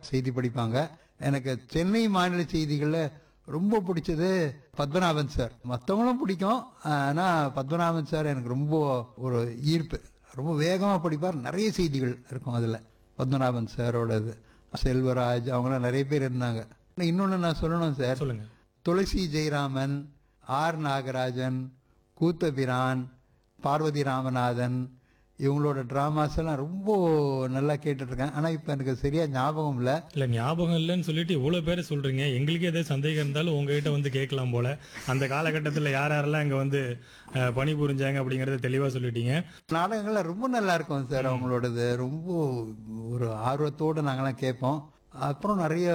செய்தி படிப்பாங்க எனக்கு சென்னை மாநில செய்திகள்ல ரொம்ப பிடிச்சது பத்மநாபன் சார் மற்றவங்களும் பிடிக்கும் ஆனா பத்மநாபன் சார் எனக்கு ரொம்ப ஒரு ஈர்ப்பு ரொம்ப வேகமா படிப்பார் நிறைய செய்திகள் இருக்கும் அதுல பத்மநாபன் சாரோட இது செல்வராஜ் அவங்களாம் நிறைய பேர் இருந்தாங்க இன்னொன்னு நான் சொல்லணும் சார் சொல்லுங்க துளசி ஜெயராமன் ஆர் நாகராஜன் கூத்தபிரான் பார்வதி ராமநாதன் இவங்களோட டிராமாஸ் எல்லாம் ரொம்ப நல்லா கேட்டுட்டு இருக்கேன் ஆனா இப்ப எனக்கு சரியா ஞாபகம் இல்ல இல்ல ஞாபகம் இல்லைன்னு சொல்லிட்டு இவ்வளவு பேரை சொல்றீங்க எங்களுக்கே ஏதாவது சந்தேகம் இருந்தாலும் உங்ககிட்ட வந்து கேட்கலாம் போல அந்த காலகட்டத்துல யார் யாரெல்லாம் இங்க வந்து அஹ், பணிபுரிஞ்சாங்க அப்படிங்கறத தெளிவா சொல்லிட்டீங்க நாடகங்கள்லாம் ரொம்ப நல்லா இருக்கும் சார் அவங்களோடது ரொம்ப ஒரு ஆர்வத்தோடு நாங்கெல்லாம் கேட்போம் அப்புறம் நிறைய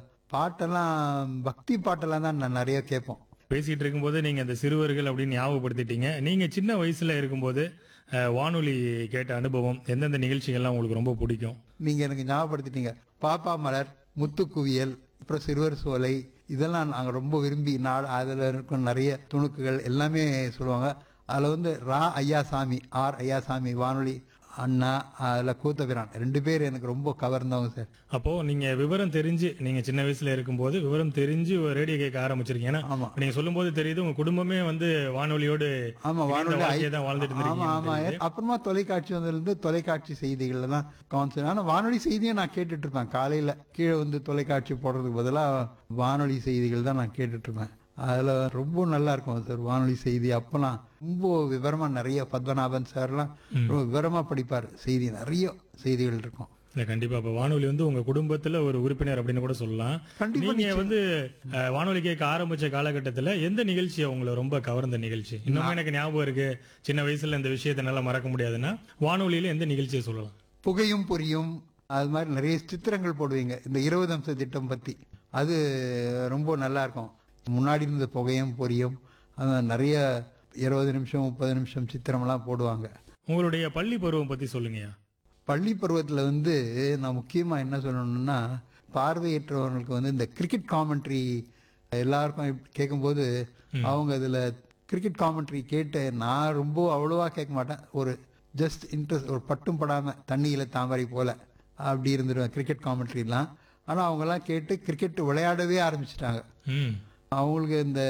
பாட்டெல்லாம் பக்தி பாட்டெல்லாம் தான் நான் நிறைய கேட்போம் பேசிட்டு இருக்கும்போது நீங்க இந்த சிறுவர்கள் அப்படின்னு ஞாபகப்படுத்திட்டீங்க நீங்க சின்ன வயசுல இருக்கும்போது அஹ், வானொலி கேட்ட அனுபவம் எந்தெந்த நிகழ்ச்சிகள்லாம் உங்களுக்கு ரொம்ப பிடிக்கும் நீங்க எனக்கு ஞாபகப்படுத்திட்டீங்க பாப்பா மலர் முத்துக்குவியல் அப்புறம் சிறுவர் சோலை இதெல்லாம் நாங்க ரொம்ப விரும்பி நாடு அதுல இருக்கும் நிறைய துணுக்குகள் எல்லாமே சொல்லுவாங்க அதுல வந்து ரா ஐயாசாமி ஆர் ஐயாசாமி வானொலி அண்ணா அதுல கூத்தபிரான் ரெண்டு பேர் எனக்கு ரொம்ப கவர்ந்தவங்க சார் அப்போ நீங்க விவரம் தெரிஞ்சு நீங்க சின்ன வயசுல இருக்கும்போது விவரம் தெரிஞ்சு ஒரு ரேடியோ கேட்க ஆரம்பிச்சிருக்கீங்க ஏன்னா ஆமா. நீங்க சொல்லும்போது தெரியுது உங்க குடும்பமே வந்து வானொலியோடு ஆமா இணைந்த வானொலி வாழ்க்கையை தான் வாழ்ந்துட்டு ஆமா ஆமா இருந்திருக்கீங்க அப்புறமா தொலைக்காட்சி வந்திருந்து தொலைக்காட்சி செய்திகள்ல தான் கான்சென்ட் ஆனா வானொலி செய்தியும் நான் கேட்டுட்டு இருப்பேன் காலையில கீழே வந்து தொலைக்காட்சி போடுறதுக்கு பதிலா வானொலி செய்திகள் தான் நான் கேட்டுட்டு இருப்பேன் அதுல ரொம்ப நல்லா இருக்கும் சார் வானொலி செய்தி அப்பெல்லாம் ரொம்ப விவரமா நிறைய பத்மநாபன் சார்லாம் ரொம்ப விவரமா படிப்பார் செய்தி நிறைய செய்திகள் இருக்கும் இல்ல கண்டிப்பா அப்ப வானொலி வந்து உங்க குடும்பத்துல ஒரு உறுப்பினர் அப்படின்னு கூட சொல்லலாம் கண்டிப்பா நீங்க வந்து அஹ், வானொலி கேட்க ஆரம்பிச்ச காலகட்டத்துல எந்த நிகழ்ச்சி உங்களை ரொம்ப கவர்ந்த நிகழ்ச்சி இன்னும் எனக்கு ஞாபகம் இருக்கு சின்ன வயசுல இந்த விஷயத்தை நல்லா மறக்க முடியாதுன்னா வானொலியில எந்த நிகழ்ச்சியை சொல்லலாம் புகையும் பொரியும் அது மாதிரி நிறைய சித்திரங்கள் போடுவீங்க இந்த இருபது அம்ச திட்டம் பத்தி அது ரொம்ப நல்லா இருக்கும் முன்னாடி இருந்த புகையும் பொரியும் அது நிறைய இருபது நிமிஷம் முப்பது நிமிஷம் சித்திரம்லாம் போடுவாங்க உங்களுடைய பள்ளி பருவம் பத்தி சொல்லுங்கய்யா பள்ளி பருவத்துல வந்து நான் முக்கியமா என்ன சொல்லணும்னா பார்வையற்றவர்களுக்கு வந்து இந்த கிரிக்கெட் காமெண்ட்ரி எல்லாருக்கும் இப்ப கேட்கும்போது அவங்க அதுல கிரிக்கெட் காமெண்ட்ரி கேட்டு நான் ரொம்ப அவ்வளவா கேட்க மாட்டேன் ஒரு ஜஸ்ட் இன்ட்ரெஸ்ட் ஒரு பட்டும் படாம தண்ணியில தாமரை போல அப்படி இருந்துருவேன் கிரிக்கெட் காமெண்ட்ரிலாம் ஆனா அவங்க எல்லாம் கேட்டு கிரிக்கெட் விளையாடவே ஆரம்பிச்சிட்டாங்க ம் அவங்களுக்கு இந்த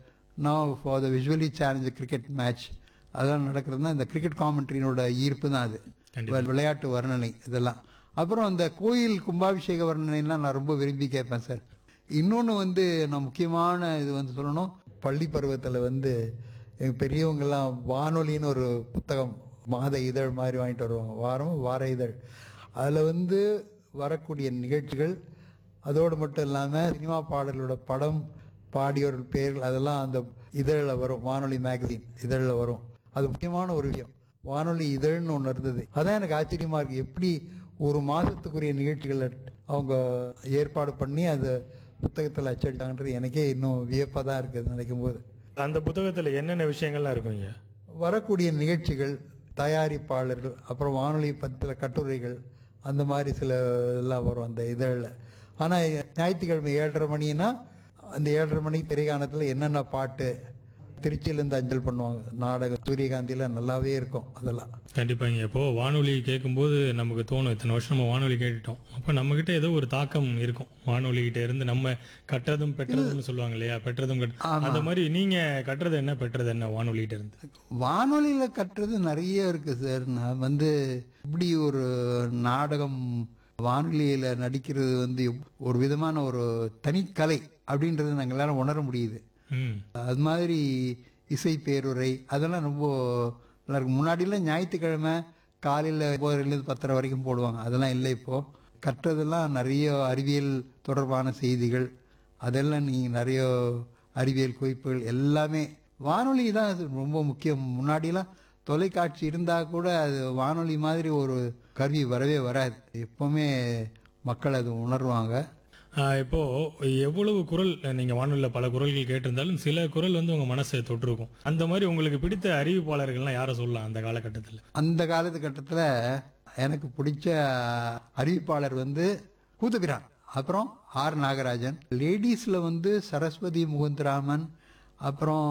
now for the visually challenge cricket match அதெல்லாம் நடக்கிறதுனா இந்த கிரிக்கெட் காமெண்ட்ரினோட ஈர்ப்பு தான் அது வி- விளையாட்டு வர்ணனை இதெல்லாம் அப்புறம் இந்த கோயில் கும்பாபிஷேக வர்ணனைலாம் நான் ரொம்ப விரும்பி கேட்பேன் சார் இன்னொன்று வந்து நான் முக்கியமான இது வந்து சொல்லணும் பள்ளி பருவத்தில் வந்து எங்க பெரியவங்கெல்லாம் வானொலின்னு ஒரு புத்தகம் மாத இதழ் மாதிரி வாங்கிட்டு வருவாங்க வாரம் வார இதழ் அதில் வந்து வரக்கூடிய நிகழ்ச்சிகள் அதோடு மட்டும் இல்லாமல் சினிமா பாடலோட படம் பாடியோர்கள் பேர்கள் அதெல்லாம் அந்த இதழில் வரும் வானொலி மேகசின் இதழில் வரும் அது முக்கியமான ஒரு விஷயம் வானொலி இதழ்னு ஒன்று இருந்தது அதான் எனக்கு ஆச்சரியமா இருக்கு எப்படி ஒரு மாதத்துக்குரிய நிகழ்ச்சிகளை அவங்க ஏற்பாடு பண்ணி அந்த புத்தகத்தில் அச்சடிட்டாங்கன்றது எனக்கே இன்னும் வியப்பாக தான் இருக்குது நினைக்கும் போது அந்த புத்தகத்துல என்னென்ன விஷயங்கள்லாம் இருக்கும் ஐயா வரக்கூடிய நிகழ்ச்சிகள் தயாரிப்பாளர்கள் அப்புறம் வானொலி பற்றின கட்டுரைகள் அந்த மாதிரி சில எல்லாம் வரும் அந்த இதழில் ஆனால் ஞாயிற்றுக்கிழமை ஏழரை மணினா அந்த ஏழரை மணி திரைகாணத்தில் என்னென்ன பாட்டு திருச்சியிலேருந்து அஞ்சல் பண்ணுவாங்க நாடகம் சூரியகாந்தியில் நல்லாவே இருக்கும் அதெல்லாம் கண்டிப்பாங்க இப்போ வானொலி கேட்கும்போது நமக்கு தோணும் இத்தனை வருஷம் நம்ம வானொலி கேட்டுட்டோம் அப்போ நம்ம கிட்ட ஏதோ ஒரு தாக்கம் இருக்கும் வானொலி கிட்ட இருந்து நம்ம கற்றதும் பெற்றதும்னு சொல்லுவாங்க இல்லையா பெற்றதும் கற்ற- அந்த மாதிரி நீங்க கட்டுறது என்ன பெற்றது என்ன வானொலி கிட்ட இருந்து வானொலியில் கட்டுறது நிறைய இருக்கு சார் நான் வந்து இப்படி ஒரு நாடகம் வானொலியில் நடிக்கிறது வந்து ஒரு விதமான ஒரு தனிக்கலை அப்படின்றது நாங்கள் எல்லாரும் உணர முடியுது ம் அது மாதிரி இசை பேருரை அதெல்லாம் ரொம்ப நல்லா இருக்கும் முன்னாடிலாம் ஞாயிற்றுக்கிழமை காலையில் ஒன்பதுலேருந்து பத்தரை வரைக்கும் போடுவாங்க அதெல்லாம் இல்லை இப்போ கற்றதெல்லாம் நிறைய அறிவியல் தொடர்பான செய்திகள் அதெல்லாம் நீங்கள் நிறைய அறிவியல் குறிப்புகள் எல்லாமே வானொலி தான் அது ரொம்ப முக்கியம் முன்னாடிலாம் தொலைக்காட்சி இருந்தால் கூட அது வானொலி மாதிரி ஒரு கருவி வரவே வராது எப்பவுமே மக்கள் அது உணர்வாங்க ஆஹ் இப்போ எவ்வளவு குரல் நீங்க வானொலியில பல குரல்கள் கேட்டிருந்தாலும் சில குரல் வந்து உங்க மனசை தொட்டிருக்கும் அந்த மாதிரி உங்களுக்கு பிடித்த அறிவிப்பாளர்கள்லாம் யாரை சொல்லலாம் அந்த காலகட்டத்தில் அந்த காலகட்டத்தில் எனக்கு பிடிச்ச அறிவிப்பாளர் வந்து கூத்துபிரான் அப்புறம் ஆர் நாகராஜன் லேடிஸில் வந்து சரஸ்வதி முகுந்தராமன் அப்புறம்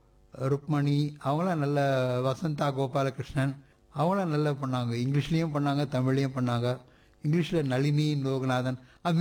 ருக்மணி அவங்களாம் நல்ல வசந்தா கோபாலகிருஷ்ணன் அவங்களாம் நல்லா பண்ணாங்க இங்கிலீஷ்லேயும் பண்ணாங்க தமிழ்லையும் பண்ணாங்க இங்கிலீஷில் நளினி லோகநாதன்